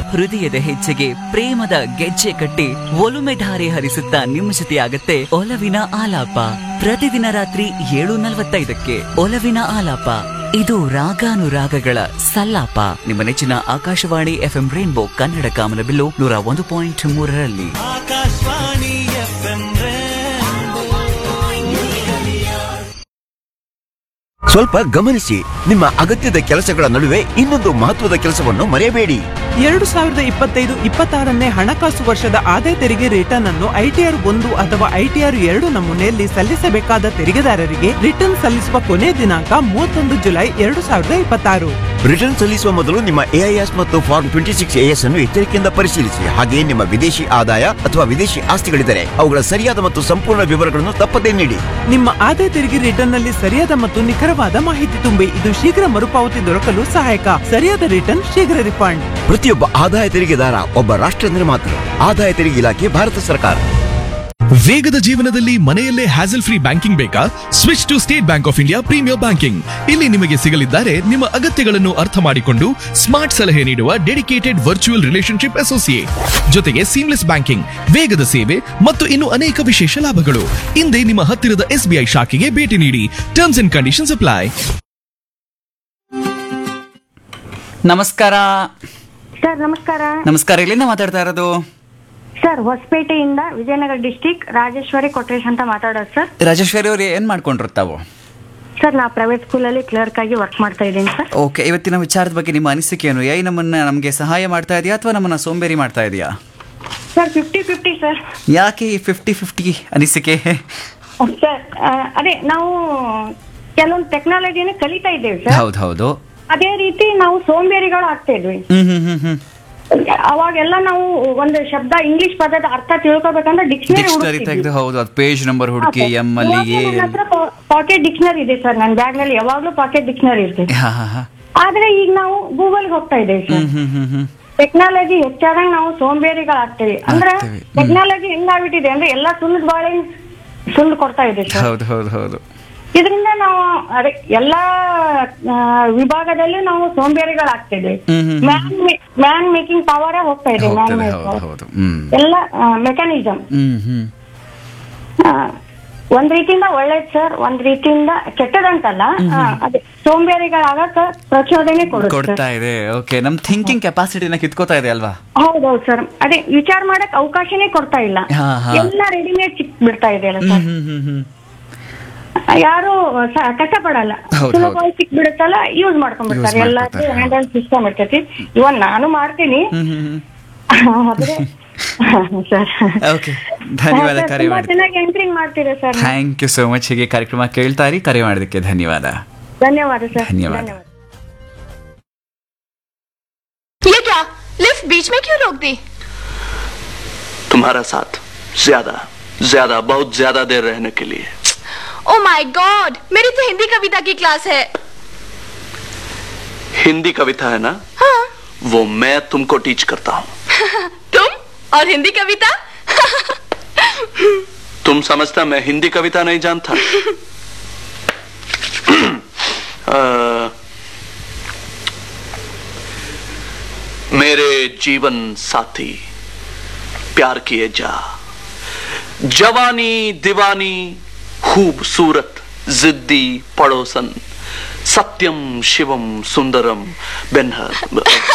ಹೃದಯದ ಹೆಜ್ಜೆಗೆ ಪ್ರೇಮದ ಗೆಜ್ಜೆ ಕಟ್ಟಿ ಒಲುಮೆ ಧಾರೆ ಹರಿಸುತ್ತಾ ನಿಮ್ಮ ಜೊತೆಯಾಗತ್ತೆ ಒಲವಿನ ಆಲಾಪ ಪ್ರತಿದಿನ ರಾತ್ರಿ ಏಳು ನಲವತ್ತೈದಕ್ಕೆ ಒಲವಿನ ಆಲಾಪ ಇದು ರಾಗಾನುರಾಗಗಳ ಸಲ್ಲಾಪ ನಿಮ್ಮ ನೆಚ್ಚಿನ ಆಕಾಶವಾಣಿ ಎಫ್ಎಂ ರೈನ್ಬೋ ಕನ್ನಡ ಕಾಮನಬಿಲ್ಲು ನೂರ ಒಂದು ಪಾಯಿಂಟ್ ಮೂರರಲ್ಲಿ ಆಕಾಶವಾಣಿ ಎಫ್ಎಂ ಸ್ವಲ್ಪ ಗಮನಿಸಿ ನಿಮ್ಮ ಅಗತ್ಯದ ಕೆಲಸಗಳ ನಡುವೆ ಇನ್ನೊಂದು ಮಹತ್ವದ ಕೆಲಸವನ್ನು ಮರೆಯಬೇಡಿ ಎರಡು ಸಾವಿರದ ಇಪ್ಪತ್ತೈದು ಇಪ್ಪತ್ತಾರನೇ ಹಣಕಾಸು ವರ್ಷದ ಆದಾಯ ತೆರಿಗೆ ರಿಟರ್ನ್ ಅನ್ನು ಐಟಿಆರ್ ಒಂದು ಅಥವಾ ಐಟಿಆರ್ ಎರಡು ನಮೂನೆಯಲ್ಲಿ ಸಲ್ಲಿಸಬೇಕಾದ ತೆರಿಗೆದಾರರಿಗೆ ರಿಟರ್ನ್ ಸಲ್ಲಿಸುವ ಕೊನೆ ದಿನಾಂಕ ಮೂವತ್ತೊಂದು ಜುಲೈ ಎರಡು ಸಾವಿರದ ಇಪ್ಪತ್ತಾರು ರಿಟರ್ನ್ ಸಲ್ಲಿಸುವ ಮೊದಲು ನಿಮ್ಮ ಎಐಎಸ್ ಮತ್ತು ಫಾರ್ಮ್ ಟ್ವೆಂಟಿ ಸಿಕ್ಸ್ ಎಎಸ್ ಅನ್ನು ಎಚ್ಚರಿಕೆಯಿಂದ ಪರಿಶೀಲಿಸಿ ಹಾಗೆಯೇ ನಿಮ್ಮ ವಿದೇಶಿ ಆದಾಯ ಅಥವಾ ವಿದೇಶಿ ಆಸ್ತಿಗಳಿದ್ದರೆ ಅವುಗಳ ಸರಿಯಾದ ಮತ್ತು ಸಂಪೂರ್ಣ ವಿವರಗಳನ್ನು ತಪ್ಪದೇ ನೀಡಿ ನಿಮ್ಮ ಆದಾಯ ತೆರಿಗೆ ರಿಟರ್ನ್ ನಲ್ಲಿ ಸರಿಯಾದ ಮತ್ತು ನಿಖರವಾದ ಮಾಹಿತಿ ತುಂಬಿ ಇದು ಶೀಘ್ರ ಮರುಪಾವತಿ ದೊರಕಲು ಸಹಾಯಕ ಸರಿಯಾದ ರಿಟರ್ನ್ ಶೀಘ್ರ ರಿಫಂಡ್ ಪ್ರತಿಯೊಬ್ಬ ಆದಾಯ ತೆರಿಗೆದಾರ ಒಬ್ಬ ರಾಷ್ಟ್ರ ನಿರ್ಮಾತೃ ಆದಾಯ ತೆರಿಗೆ ಇಲಾಖೆ ಭಾರತ ಸರ್ಕಾರ ವೇಗದ ಜೀವನದಲ್ಲಿ ಮನೆಯಲ್ಲೇ ಹ್ಯಾಸಲ್ ಫ್ರೀ ಬ್ಯಾಂಕಿಂಗ್ ಬೇಕಾ switch to State Bank of India premier banking ಇಲ್ಲಿ ನಿಮಗೆ ಸಿಗಲಿದ್ದಾರೆ ನಿಮ್ಮ ಅಗತ್ಯಗಳನ್ನು ಅರ್ಥ ಮಾಡಿಕೊಂಡು ಸ್ಮಾರ್ಟ್ ಸಲಹೆ ನೀಡುವ ಡೆಡಿಕೇಟೆಡ್ ವರ್ಚುವಲ್ ರಿಲೇಶನ್ಶಿಪ್ ಅಸೋಸಿಯೇಟ್ ಜೊತೆಗೆ ಸೀಮ್ಲೆಸ್ ಬ್ಯಾಂಕಿಂಗ್ ವೇಗದ ಸೇವೆ ಮತ್ತು ಇನ್ನು ಅನೇಕ ವಿಶೇಷ ಲಾಭಗಳು ಹಿಂದೆ ನಿಮ್ಮ ಹತ್ತಿರದ ಎಸ್ಬಿಐ ಶಾಖೆಗೆ ಭೇಟಿ ನೀಡಿ ಟರ್ಮ್ಸ್ ಅಂಡ್ ಕಂಡೀಷನ್ಸ್ ಅಪ್ಲೈ ನಮಸ್ಕಾರ ಸರ್ ನಮಸ್ಕಾರ ನಮಸ್ಕಾರ ಎಲ್ಲಿಂದ ಮಾತಾಡ್ತಾ ಇರೋದು ಸರ್ ಹೊಸಪೇಟೆಯಿಂದ ವಿಜಯನಗರ ಡಿಸ್ಟಿಕ್ ರಾಜೇಶ್ವರಿ ಕೊಟ್ರೇಶ್ ಅಂತ ಮಾತಾಡೋದು ಸರ್ ರಾಜೇಶ್ವರಿ ಅವ್ರು ಏನ್ ಮಾಡ್ಕೊಂಡ್ರು ತಾವು ಸರ್ ನಾ ಪ್ರೈವೇಟ್ ಸ್ಕೂಲಲ್ಲಿ ಕ್ಲರ್ಕ್ ಆಗಿ ವರ್ಕ್ ಮಾಡ್ತಾ ಇದ್ದೀನಿ ಸರ್ ಓಕೆ ಇವತ್ತಿನ ವಿಚಾರದ ಬಗ್ಗೆ ನಿಮ್ಮ ಅನಿಸಿಕೆ ಏನು ಏಯ್ ನಮ್ಮನ್ನ ನಮಗೆ ಸಹಾಯ ಮಾಡ್ತಾ ಇದೆಯಾ ಅಥವಾ ನಮ್ಮನ್ನ ಸೋಂಬೇರಿ ಮಾಡ್ತಾ ಇದೆಯಾ ಸರ್ ಫಿಫ್ಟಿ ಫಿಫ್ಟಿ ಸರ್ ಯಾಕೆ ಈ ಫಿಫ್ಟಿ ಫಿಫ್ಟಿ ಅನಿಸಿಕೆ ಸರ್ ಆ, ಅದೇ ನಾವು ಕೆಲವೊಂದು ಟೆಕ್ನಾಲಜಿನ ಕಲಿತಾ ಇದ್ದೇವೆ ಸರ್ ಹೌದು ಹೌದು ಅದೇ ರೀತಿ ನಾವು ಸೋಂಬೇರಿಗಳು ಆಗ್ತಾ ಇದ್ವಿ ಹ್ಮ್ ಹ್ಮ್ ಹ್ಮ್ ಹ್ಮ್ ಅವಾಗೆಲ್ಲ ನಾವು ಒಂದು ಶಬ್ದ ಇಂಗ್ಲಿಷ್ ಪದದ ಅರ್ಥ ತಿಳ್ಕೊಬೇಕಂದ್ರೆ ಡಿಕ್ಷನರಿ ಡಿಕ್ಷನರಿ ತೆಗೆದು ಹೌದು ಅದು ಪೇಜ್ ನಂಬರ್ ಹುಡುಕಿ ಎಮ್ ಅಲ್ಲಿ ಎ ಪಾಕೆಟ್ ಡಿಕ್ಷನರಿ ಇದೆ ಸರ್ ನನ್ನ ಬ್ಯಾಗ್ ನಲ್ಲಿ ಯಾವಾಗ್ಲೂ ಪಾಕೆಟ್ ಡಿಕ್ಷನರಿ ಇರ್ತದೆ ಹಾ ಹಾ ಹಾ ಆದ್ರೆ ಈಗ ನಾವು ಗೂಗಲ್ ಹೋಗ್ತಾ ಇದ್ದೇವೆ ಸರ್ ಹ್ಮ್ ಹ್ಮ್ ಹ್ಮ್ ಹ್ಮ್ ಟೆಕ್ನಾಲಜಿ ಹೆಚ್ಚಾದಾಗ ನಾವು ಸೋಂಬೇರಿಗಳಾಗ್ತೇವೆ ಅಂದ್ರೆ ಆಗ್ತೇವೆ. ಹ್ಮ್. ಟೆಕ್ನಾಲಜಿ ಹೆಂಗಾಗ್ಬಿಟ್ಟಿದೆ ಅಂದ್ರೆ ಎಲ್ಲ ಸುಳ್ಳು ಬಾಳೆ ಸುಳ್ಳು ಕೊಡ್ತಾ ಇದೆ ಸರ್ ಹೌದು ಹೌದು ಹೌದು ಇದರಿಂದ ನಾವು ಅದೇ ಎಲ್ಲಾ ಆ, ವಿಭಾಗದಲ್ಲೂ ನಾವು ಸೋಂಬೇರಿಗಳಾಗ್ತಿದೆ ಹ್ಮ್, ಹ್ಮ್, ಮ್ಯಾನ್ ಮ್ಯಾನ್ ಮೇಕಿಂಗ್ ಪವರ್ ಹೋಗ್ತಾ ಇದೆ ಹೋಗ್ತದೆ man ಹೌದು power. ಹೌದು ಹ್ಮ್ ಎಲ್ಲ ಮೆಕ್ಯಾನಿಸಮ್ ಹ್ಮ್ ಹ್ಮ್ ಒಂದ್ ರೀತಿಯಿಂದ ಒಳ್ಳೇದ್ ಸರ್ ಒಂದ್ ರೀತಿಯಿಂದ ಕೆಟ್ಟದಂತಲ್ಲ ಆ, ಅದೇ ಸೋಂಬೇರಿಗಳಾಗಕ ಪ್ರಚೋದನೆ ಕೊಡುತ್ತೆ ಕೊಡ್ತಾ ಇದೆ ಓಕೆ ನಮ್ ಥಿಂಕಿಂಗ್ ಕೆಪಾಸಿಟಿನ ಕಿತ್ಕೋತಾ ಇದೆ ಅಲ್ವಾ ಹೌದೌದು ಸರ್ ಅದೇ ವಿಚಾರ ಮಾಡಕ್ ಅವಕಾಶನೇ ಕೊಡ್ತಾ ಇಲ್ಲ ಹಾ, ಹಾ. ಎಲ್ಲ ರೆಡಿಮೇಡ್ ಸಿಕ್ ಬಿಡ್ತಾ ಇದೆ ಅಲ್ಲ ಹ್ಮ್ ಸರ್ ಹ್ಮ್ ಹ್ಮ್ ಹ್ಮ್ ಯಾರು ಸ- ಕಷ್ಟಪಡಲ್ಲ ಹೌದು, ಸುಲಭವಾಗಿ ಸಿಕ್ ಬಿಡುತ್ತಲ್ಲ ಯೂಸ್ ಮಾಡ್ಕೊಂಡ್ಬಿಡ್ತಾರೆ Use ಎಲ್ಲ ಮಾಡ್ಕೊತಾರೆ, ಹ್ಯಾಂಡಲ್ ಸಿಸ್ಟಮ್ ಇರ್ತೈತಿ ಇವನ್ ನಾನು ಮಾಡ್ತೀನಿ ಹ್ಮ್ ಹ್ಮ್ ಹ್ಮ್ ಆದ್ರೆ ಸರ್ ಓಕೆ ಧನ್ಯವಾದ ಕರೆ ತುಂಬಾ ಮಾಡಿ ಚೆನ್ನಾಗಿ ಎಂಟ್ರಿಂಗ್ ಮಾಡ್ತೀರಾ sir thank you so much ಹೀಗೆ ಕಾರ್ಯಕ್ರಮ ಕೇಳ್ತಾ ಇರಿ ಕರೆ ಮಾಡೋದಕ್ಕೆ ಧನ್ಯವಾದ ಧನ್ಯವಾದ ಸರ್ ಧನ್ಯವಾದ. ये क्या लिफ्ट बीच में क्यों रोक दी तुम्हारा साथ ज्यादा ज्यादा बहुत ज्यादा देर रहने के लिए ओ माय गॉड मेरी तो हिंदी कविता की क्लास है हिंदी कविता है ना हाँ वो मैं तुमको टीच करता हूँ तुम और हिंदी कविता तुम समझता मैं हिंदी कविता नहीं जानता अ, मेरे जीवन साथी प्यार किए जा जवानी दीवानी खूबसूरत जिद्दी पड़ोसन सत्यम शिवम सुंदरम बेनहर